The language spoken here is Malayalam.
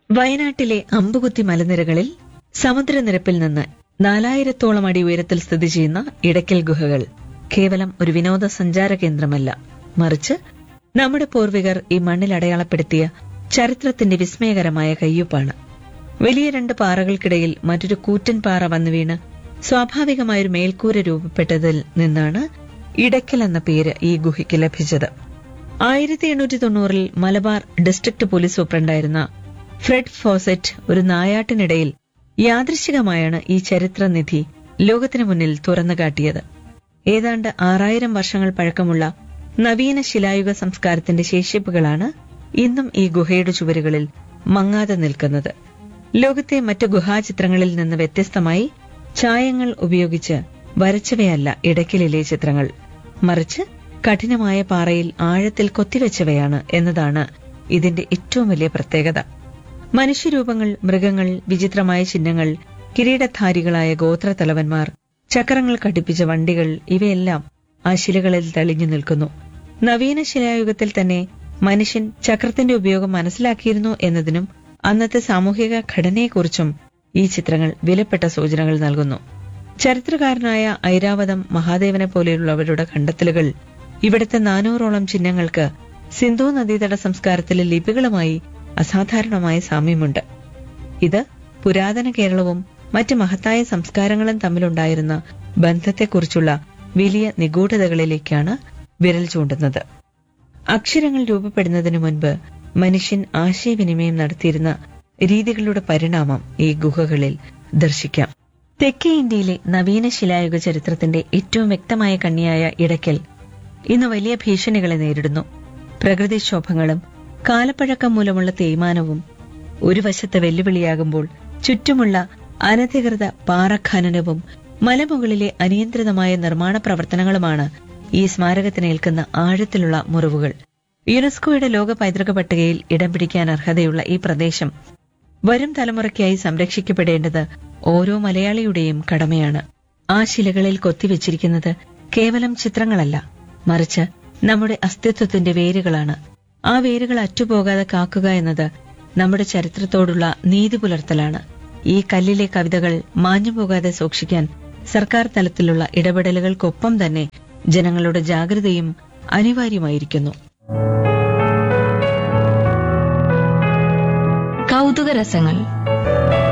വയനാട്ടിലെ അമ്പുകുത്തി മലനിരകളിൽ സമുദ്രനിരപ്പിൽ നിന്ന് നാലായിരത്തോളം അടി ഉയരത്തിൽ സ്ഥിതി ചെയ്യുന്ന ഇടയ്ക്കൽ ഗുഹകൾ കേവലം ഒരു വിനോദസഞ്ചാര കേന്ദ്രമല്ല മറിച്ച് നമ്മുടെ പൂർവികർ ഈ മണ്ണിൽ അടയാളപ്പെടുത്തിയ ചരിത്രത്തിന്റെ വിസ്മയകരമായ കയ്യൊപ്പാണ് വലിയ രണ്ട് പാറകൾക്കിടയിൽ മറ്റൊരു കൂറ്റൻ പാറ വന്നു വീണ് സ്വാഭാവികമായൊരു മേൽക്കൂര രൂപപ്പെട്ടതിൽ നിന്നാണ് ഇടയ്ക്കൽ എന്ന പേര് ഈ ഗുഹയ്ക്ക് ലഭിച്ചത് ആയിരത്തി എണ്ണൂറ്റി തൊണ്ണൂറിൽ മലബാർ ഡിസ്ട്രിക്ട് പോലീസ് സൂപ്രണ്ടായിരുന്ന ഫ്രെഡ് ഫോസെറ്റ് ഒരു നായാട്ടിനിടയിൽ യാദൃശികമായാണ് ഈ ചരിത്രനിധി ലോകത്തിനു മുന്നിൽ തുറന്നു കാട്ടിയത് ഏതാണ്ട് ആറായിരം വർഷങ്ങൾ പഴക്കമുള്ള നവീന ശിലായുഗ സംസ്കാരത്തിന്റെ ശേഷിപ്പുകളാണ് ഇന്നും ഈ ഗുഹയുടെ ചുവരുകളിൽ മങ്ങാതെ നിൽക്കുന്നത് ലോകത്തെ മറ്റു ഗുഹാചിത്രങ്ങളിൽ നിന്ന് വ്യത്യസ്തമായി ചായങ്ങൾ ഉപയോഗിച്ച് വരച്ചവയല്ല ഇടയ്ക്കലിലെ ചിത്രങ്ങൾ മറിച്ച് കഠിനമായ പാറയിൽ ആഴത്തിൽ കൊത്തിവെച്ചവയാണ് എന്നതാണ് ഇതിന്റെ ഏറ്റവും വലിയ പ്രത്യേകത മനുഷ്യരൂപങ്ങൾ മൃഗങ്ങൾ വിചിത്രമായ ചിഹ്നങ്ങൾ കിരീടധാരികളായ ഗോത്രത്തലവന്മാർ ചക്രങ്ങൾ ഘടിപ്പിച്ച വണ്ടികൾ ഇവയെല്ലാം ആ ശിലകളിൽ തെളിഞ്ഞു നിൽക്കുന്നു നവീന ശിലായുഗത്തിൽ തന്നെ മനുഷ്യൻ ചക്രത്തിന്റെ ഉപയോഗം മനസ്സിലാക്കിയിരുന്നു എന്നതിനും അന്നത്തെ സാമൂഹിക ഘടനയെക്കുറിച്ചും ഈ ചിത്രങ്ങൾ വിലപ്പെട്ട സൂചനകൾ നൽകുന്നു ചരിത്രകാരനായ ഐരാവതം മഹാദേവനെ പോലെയുള്ളവരുടെ കണ്ടെത്തലുകൾ ഇവിടുത്തെ നാനൂറോളം ചിഹ്നങ്ങൾക്ക് സിന്ധു നദീതട സംസ്കാരത്തിലെ ലിപികളുമായി അസാധാരണമായ സാമ്യമുണ്ട് ഇത് പുരാതന കേരളവും മറ്റ് മഹത്തായ സംസ്കാരങ്ങളും തമ്മിലുണ്ടായിരുന്ന ബന്ധത്തെക്കുറിച്ചുള്ള വലിയ നിഗൂഢതകളിലേക്കാണ് വിരൽ ചൂണ്ടുന്നത് അക്ഷരങ്ങൾ രൂപപ്പെടുന്നതിനു മുൻപ് മനുഷ്യൻ ആശയവിനിമയം നടത്തിയിരുന്ന രീതികളുടെ പരിണാമം ഈ ഗുഹകളിൽ ദർശിക്കാം തെക്കേ ഇന്ത്യയിലെ നവീന ശിലായുഗ ചരിത്രത്തിന്റെ ഏറ്റവും വ്യക്തമായ കണ്ണിയായ ഇടയ്ക്കൽ ഇന്ന് വലിയ ഭീഷണികളെ നേരിടുന്നു പ്രകൃതിക്ഷോഭങ്ങളും കാലപ്പഴക്കം മൂലമുള്ള തേയ്മാനവും ഒരു വശത്ത് വെല്ലുവിളിയാകുമ്പോൾ ചുറ്റുമുള്ള അനധികൃത പാറഖനനവും മലമുകളിലെ അനിയന്ത്രിതമായ നിർമ്മാണ പ്രവർത്തനങ്ങളുമാണ് ഈ സ്മാരകത്തിനേൽക്കുന്ന ആഴത്തിലുള്ള മുറിവുകൾ യുനെസ്കോയുടെ ലോക പൈതൃക പട്ടികയിൽ ഇടം പിടിക്കാൻ അർഹതയുള്ള ഈ പ്രദേശം വരും തലമുറയ്ക്കായി സംരക്ഷിക്കപ്പെടേണ്ടത് ഓരോ മലയാളിയുടെയും കടമയാണ് ആ ശിലകളിൽ കൊത്തിവെച്ചിരിക്കുന്നത് കേവലം ചിത്രങ്ങളല്ല മറിച്ച് നമ്മുടെ അസ്തിത്വത്തിന്റെ വേരുകളാണ് ആ വേരുകൾ അറ്റുപോകാതെ കാക്കുക എന്നത് നമ്മുടെ ചരിത്രത്തോടുള്ള നീതി പുലർത്തലാണ് ഈ കല്ലിലെ കവിതകൾ മാഞ്ഞുപോകാതെ സൂക്ഷിക്കാൻ സർക്കാർ തലത്തിലുള്ള ഇടപെടലുകൾക്കൊപ്പം തന്നെ ജനങ്ങളുടെ ജാഗ്രതയും അനിവാര്യമായിരിക്കുന്നു കൗതുക രസങ്ങൾ